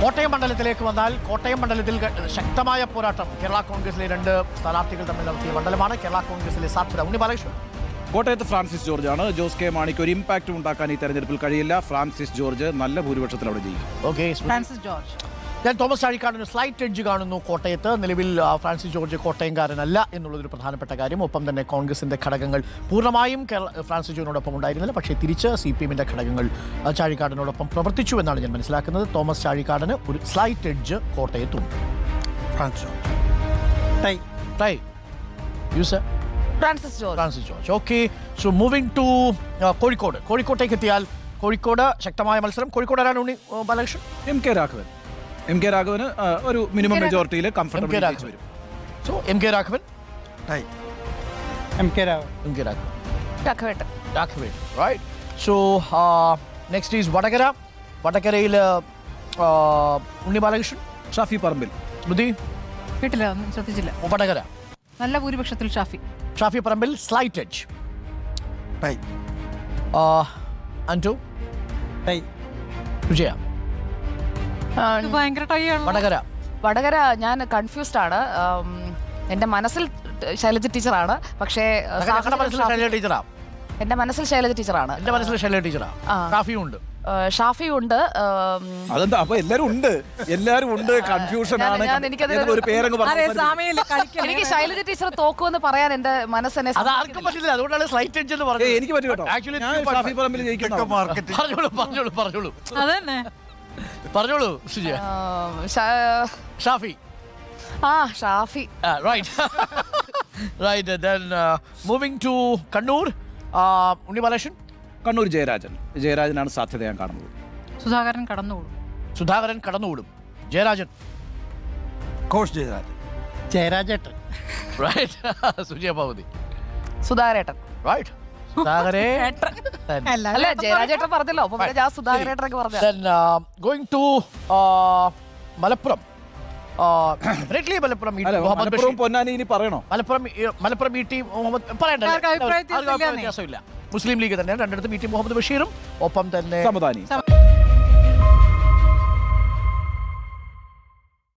കോട്ടയം മണ്ഡലത്തിലേക്ക് വന്നാൽ കോട്ടയം മണ്ഡലത്തിൽ ക- ശക്തമായ പോരാട്ടം കേരള കോൺഗ്രസിലെ രണ്ട് സ്ഥാനാർത്ഥികൾ തമ്മിൽ നടത്തിയ മണ്ഡലമാണ് കേരള കോൺഗ്രസിലെ സാധ്യത ഉണ്ണി ബാലകൃഷ്ണൻ കോട്ടയത്ത് ഫ്രാൻസിസ് ജോർജ് ആണ് ജോസ് കെ മാണിക്ക് ഒരു ഇമ്പാക്റ്റ് ഉണ്ടാക്കാൻ ഈ തെരഞ്ഞെടുപ്പിൽ കഴിയില്ല ഫ്രാൻസിസ് ജോർജ് നല്ല ഭൂരിപക്ഷത്തിൽ അവിടെ ജയിക്കും ഓക്കെ ഫ്രാൻസിസ് ജോർജ് ഞാൻ തോമസ് ചാഴിക്കാടിന് സ്ലൈറ്റ് എഡ്ജ് കാണുന്നു കോട്ടയത്ത് നിലവിൽ ആ, ഫ്രാൻസിസ് ജോർജ് കോട്ടയംകാരനല്ല എന്നുള്ളതൊരു പ്രധാനപ്പെട്ട കാര്യം ഒപ്പം തന്നെ കോൺഗ്രസിന്റെ ഘടകങ്ങൾ പൂർണ്ണമായും കേരള ഫ്രാൻസിസ് ജോർജിനോടൊപ്പം ഉണ്ടായിരുന്നില്ല പക്ഷേ തിരിച്ച് സി പി എമ്മിന്റെ ഘടകങ്ങൾ ആ, ചാഴിക്കാടിനോടൊപ്പം പ്രവർത്തിച്ചു എന്നാണ് ഞാൻ മനസ്സിലാക്കുന്നത് തോമസ് ചാഴിക്കാടിന് ഒരു സ്ലൈറ്റ് എഡ്ജ് കോട്ടയത്തുണ്ട് tie tie use Francis George Francis George okay so moving to Kozhikode കോഴിക്കോട്ടേക്ക് എത്തിയാൽ കോഴിക്കോട് ശക്തമായ മത്സരം കോഴിക്കോട് ആരാണ് ഉണ്ണി ആ, Balakrishnan M K Raghavan M K രാഘവന് ആ, ഒരു മിനിമം മെജോറിറ്റിയിൽ എം കംഫർട്ടബിൾ കെ രാഘവൻ വരും so M K Raghavan tie M K രാവ് എം കെ രാഘവൻ രാഘവേട്ടൻ Raghavan right so next is Vadakara വടകരയിൽ ഉണ്ണി ബാലകൃഷ്ണൻ ഷാഫി പറമ്പിൽ സ്മൃതി കേട്ടില്ല ഒന്നും ശ്രദ്ധിച്ചില്ല വടകര നല്ല ഭൂരിപക്ഷത്തിൽ Shafi Shafi Parambil slight edge tie and tie വിജയ ഇത് ഭയങ്കര ടൈ ആണ് വടകര വടകര ഞാൻ കൺഫ്യൂസ്ഡ് ആണ് ഉം, എന്റെ മനസ്സിൽ ശൈലജ ടീച്ചറാണ് പക്ഷേ uh, ഞങ്ങളുടെ മനസ്സിൽ ഷാഫി- ശൈലജ ടീച്ചറാ എന്റെ മനസ്സിൽ ശൈലജ ടീച്ചറാണ് എന്റെ മനസ്സിൽ ശൈലജ ടീച്ചറാ ആ. ഷാഫിയും ഉണ്ട് ഏഹ്, ഷാഫി ഉണ്ട് ഉം, അതെന്താ അപ്പൊ എല്ലാരും ഉണ്ട് എല്ലാരും ഉണ്ട് കൺഫ്യൂഷൻ ഞാൻ- ആണ് ഞാൻ എനിക്കതിന് ഏതെങ്കിലും ഒരു പേരങ്ങ് അതെ പറഞ്ഞു സാമയിൽ കളിക്കണം എനിക്ക് ശൈലജ ടീച്ചർ തോക്കുമെന്ന് പറയാൻ എന്റെ മനസ്സെന്നെ അത് ആർക്കും പറ്റില്ല അതുകൊണ്ടാണ് സ്ലൈറ്റ് എഡ്ജ് എന്ന് പറഞ്ഞത് ഏയ്, എനിക്ക് പറ്റും കേട്ടോ Actually, ഞാൻ two point ഷാഫി five. പറമ്പിൽ ജയിക്കുന്ന മാർക്കറ്റ് പറഞ്ഞോളൂ പറഞ്ഞോളൂ പറഞ്ഞോളൂ അതന്നെ പറഞ്ഞോളൂ സുജയ ഉം, ഷാ- ഷാഫി ആ Shafi Uh, right. right. and Then uh, moving to Kannur, uh, Unni Balashan, Kannur Jayarajan ജയരാജനാണ് സാധ്യത ഞാൻ കാണുന്നത് സുധാകരൻ കടന്നുപോകും സുധാകരൻ കടന്നുകൂടും ജയരാജൻ കോഷ് ജയരാജ് ജയരാജേട്ടൻ റൈറ്റ് സുജയ പാവതി സുധാകരേട്ടൻ റൈറ്റ് സുധാകരെ Then, അല്ല ജയരാജേട്ടൻ പറഞ്ഞല്ലോ അപ്പൊ പിന്നെ ഞാൻ സുധാകരേട്ടനൊക്കെ പറഞ്ഞ then uh, going to uh, Malappuram uh, definitely Malappuram E T അല്ല മുഹമ്മദ് മലപ്പുറം ബഷീർ പൊന്നാനി ഇനി പറയണോ Malappuram E- Malappuram E T Muhammad പറയണ്ട ആർക്കും അഭിപ്രായ വ്യത്യാസം ആർക്കും അഭിപ്രായ ഇല്ലാന്നേ. വ്യത്യാസമില്ല മുസ്ലിം ലീഗ് തന്നെയാണ് രണ്ടിടത്തും ഇ ടി മുഹമ്മദ് ബഷീറും ഒപ്പം തന്നെ സമദാനി